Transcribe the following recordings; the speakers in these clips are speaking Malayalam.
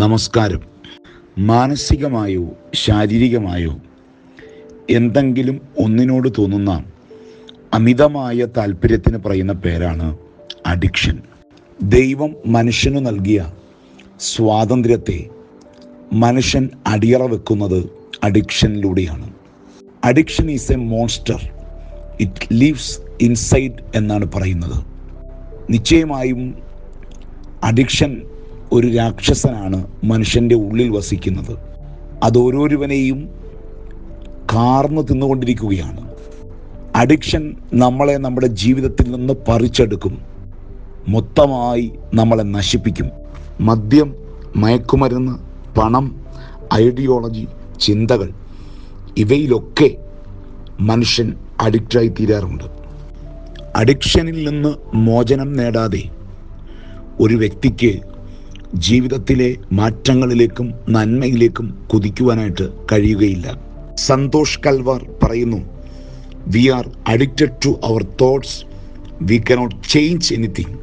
നമസ്കാരം മാനസികമായോ ശാരീരികമായോ എന്തെങ്കിലും ഒന്നിനോട് തോന്നുന്ന അമിതമായ താല്പര്യത്തിന് പറയുന്ന പേരാണ് അഡിക്ഷൻ ദൈവം മനുഷ്യന് നൽകിയ സ്വാതന്ത്ര്യത്തെ മനുഷ്യൻ അടിയറ വെക്കുന്നത് അഡിക്ഷനിലൂടെയാണ് addiction is a monster it lives inside എന്നാണ് പറയുന്നത് നിശ്ചയമായും അഡിക്ഷൻ ഒരു രാക്ഷസനാണ് മനുഷ്യൻ്റെ ഉള്ളിൽ വസിക്കുന്നത് അത് ഓരോരുവനെയും കാർന്നു തിന്നുകൊണ്ടിരിക്കുകയാണ് അഡിക്ഷൻ നമ്മളെ നമ്മുടെ ജീവിതത്തിൽ നിന്ന് പറിച്ചെടുക്കും മൊത്തമായി നമ്മളെ നശിപ്പിക്കും മദ്യം മയക്കുമരുന്ന് പണം ഐഡിയോളജി ചിന്തകൾ ഇവയിലൊക്കെ മനുഷ്യൻ അഡിക്റ്റായി തീരാറുണ്ട് അഡിക്ഷനിൽ നിന്ന് മോചനം നേടാതെ ഒരു വ്യക്തിക്ക് ജീവിതത്തിലെ മാറ്റങ്ങളിലേക്കും നന്മയിലേക്കും കുതിക്കുവാനായിട്ട് കഴിയുകയില്ല സന്തോഷ് കൽവാർ പറയുന്നു we are addicted to our thoughts we cannot change anything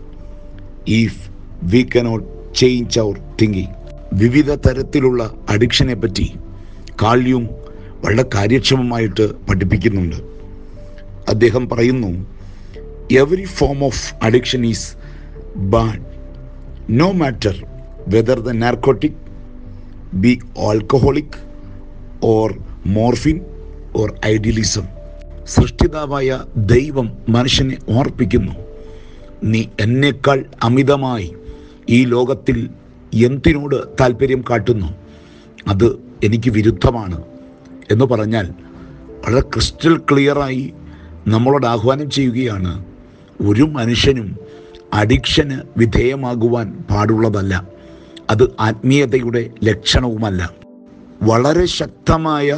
if we cannot change our thinking വിവിധ തരത്തിലുള്ള അഡിക്ഷനെ പറ്റി കാൾയും വളരെ കാര്യക്ഷമമായിട്ട് പഠിപ്പിക്കുന്നുണ്ട് അദ്ദേഹം പറയുന്നു every form of addiction is bad no matter whether the narcotic be alcoholic or morphine or idealism സൃഷ്ടിതാവായ ദൈവം മനുഷ്യനെ ഓർപ്പിക്കുന്നു നീ എന്നേക്കാൾ അമിതമായി ഈ ലോകത്തിൽ എന്തിനോട് താല്പര്യം കാട്ടുന്നു അത് എനിക്ക് വിരുദ്ധമാണ് എന്ന് പറഞ്ഞാൽ വളരെ ക്രിസ്റ്റൽ ക്ലിയറായി നമ്മളോട് ആഹ്വാനം ചെയ്യുകയാണ് ഒരു മനുഷ്യനും അഡിക്ഷന് വിധേയമാകുവാൻ പാടുള്ളതല്ല അത് ആത്മീയതയുടെ ലക്ഷണവുമല്ല വളരെ ശക്തമായ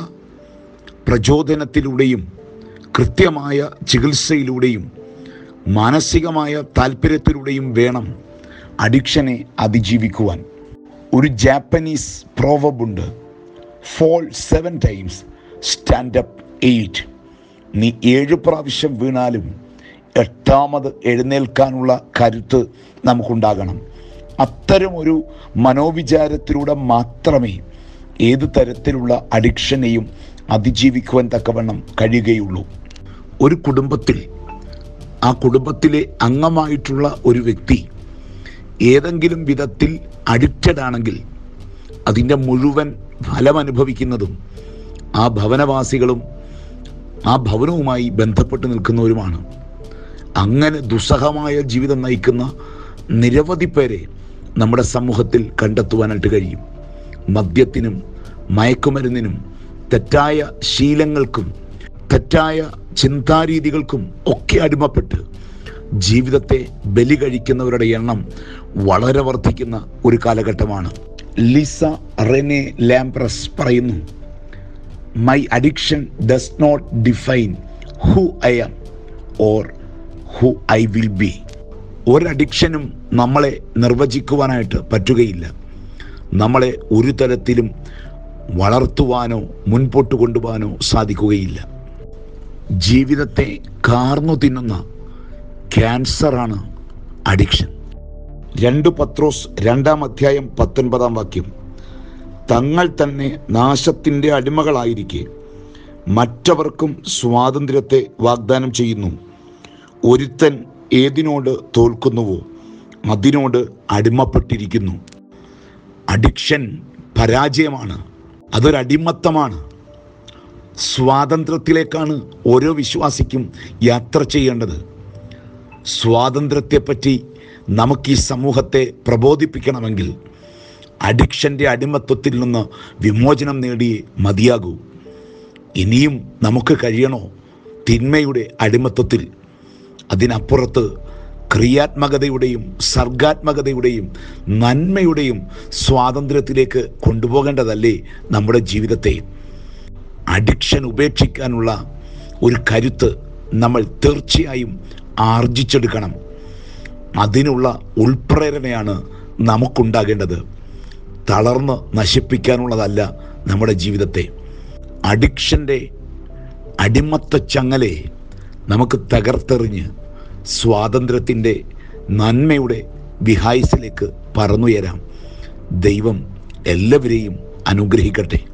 പ്രചോദനത്തിലൂടെയും കൃത്യമായ ചികിത്സയിലൂടെയും മാനസികമായ താല്പര്യത്തിലൂടെയും വേണം അഡിക്ഷനെ അതിജീവിക്കുവാൻ ഒരു ജാപ്പനീസ് പ്രോവബുണ്ട് fall seven times stand up eight നീ ഏഴ് പ്രാവശ്യം വീണാലും എട്ടാമത് എഴുന്നേൽക്കാനുള്ള കരുത്ത് നമുക്കുണ്ടാകണം അത്തരം ഒരു മനോവിചാരത്തിലൂടെ മാത്രമേ ഏത് തരത്തിലുള്ള അഡിക്ഷനെയും അതിജീവിക്കുവാൻ തക്കവണ്ണം കഴിയുകയുള്ളൂ ഒരു കുടുംബത്തിൽ ആ കുടുംബത്തിലെ അംഗമായിട്ടുള്ള ഒരു വ്യക്തി ഏതെങ്കിലും വിധത്തിൽ അഡിക്റ്റഡ് ആണെങ്കിൽ അതിൻ്റെ മുഴുവൻ ഫലം അനുഭവിക്കുന്നതും ആ ഭവനവാസികളും ആ ഭവനവുമായി ബന്ധപ്പെട്ട് നിൽക്കുന്നവരുമാണ് അങ്ങനെ ദുസ്സഹമായ ജീവിതം നയിക്കുന്ന നിരവധി പേരെ നമ്മുടെ സമൂഹത്തിൽ കണ്ടെത്തുവാനായിട്ട് കഴിയും മദ്യത്തിനും മയക്കുമരുന്നിനും തെറ്റായ ശീലങ്ങൾക്കും തെറ്റായ ചിന്താരീതികൾക്കും ഒക്കെ അടിമപ്പെട്ട് ജീവിതത്തെ ബലി കഴിക്കുന്നവരുടെ എണ്ണം വളരെ വർദ്ധിക്കുന്ന ഒരു കാലഘട്ടമാണ് ലിസ റെനെ ലാംപ്രസ് പറയുന്നു my addiction does not define who I am or who I will be ഒരു അഡിക്ഷനും നമ്മളെ നിർവചിക്കുവാനായിട്ട് പറ്റുകയില്ല നമ്മളെ ഒരു തരത്തിലും വളർത്തുവാനോ മുൻപോട്ട് കൊണ്ടുപോകാനോ സാധിക്കുകയില്ല ജീവിതത്തെ കാർന്നു തിന്നുന്ന ക്യാൻസറാണ് അഡിക്ഷൻ രണ്ട് പത്രോസ് രണ്ടാം അധ്യായം പത്തൊൻപതാം വാക്യം തങ്ങൾ തന്നെ നാശത്തിൻ്റെ അടിമകളായിരിക്കെ മറ്റവർക്കും സ്വാതന്ത്ര്യത്തെ വാഗ്ദാനം ചെയ്യുന്നു ഒരുത്തൻ ഏതിനോട് തോൽക്കുന്നുവോ അതിനോട് അടിമപ്പെട്ടിരിക്കുന്നു അഡിക്ഷൻ പരാജയമാണ് അതൊരടിമത്തമാണ് സ്വാതന്ത്ര്യത്തിലേക്കാണ് ഓരോ വിശ്വാസിക്കും യാത്ര ചെയ്യേണ്ടത് സ്വാതന്ത്ര്യത്തെപ്പറ്റി നമുക്ക് ഈ സമൂഹത്തെ പ്രബോധിപ്പിക്കണമെങ്കിൽ അഡിക്ഷൻ്റെ അടിമത്വത്തിൽ നിന്ന് വിമോചനം നേടിയേ മതിയാകൂ ഇനിയും നമുക്ക് കഴിയണോ തിന്മയുടെ അടിമത്വത്തിൽ അതിനപ്പുറത്ത് ക്രിയാത്മകതയുടെയും സർഗാത്മകതയുടെയും നന്മയുടെയും സ്വാതന്ത്ര്യത്തിലേക്ക് കൊണ്ടുപോകേണ്ടതല്ലേ നമ്മുടെ ജീവിതത്തെ അഡിക്ഷൻ ഉപേക്ഷിക്കാനുള്ള ഒരു കരുത്ത് നമ്മൾ തീർച്ചയായും ആർജിച്ചെടുക്കണം അതിനുള്ള ഉൾപ്രേരണയാണ് നമുക്കുണ്ടാകേണ്ടത് തളർന്ന് നശിപ്പിക്കാനുള്ളതല്ല നമ്മുടെ ജീവിതത്തെ അഡിക്ഷൻ്റെ അടിമത്ത ചങ്ങലെ നമുക്ക് തകർത്തെറിഞ്ഞ് സ്വാതന്ത്ര്യത്തിൻ്റെ നന്മയുടെ വിഹായസിലേക്ക് പറന്നുയരാം ദൈവം എല്ലാവരെയും അനുഗ്രഹിക്കട്ടെ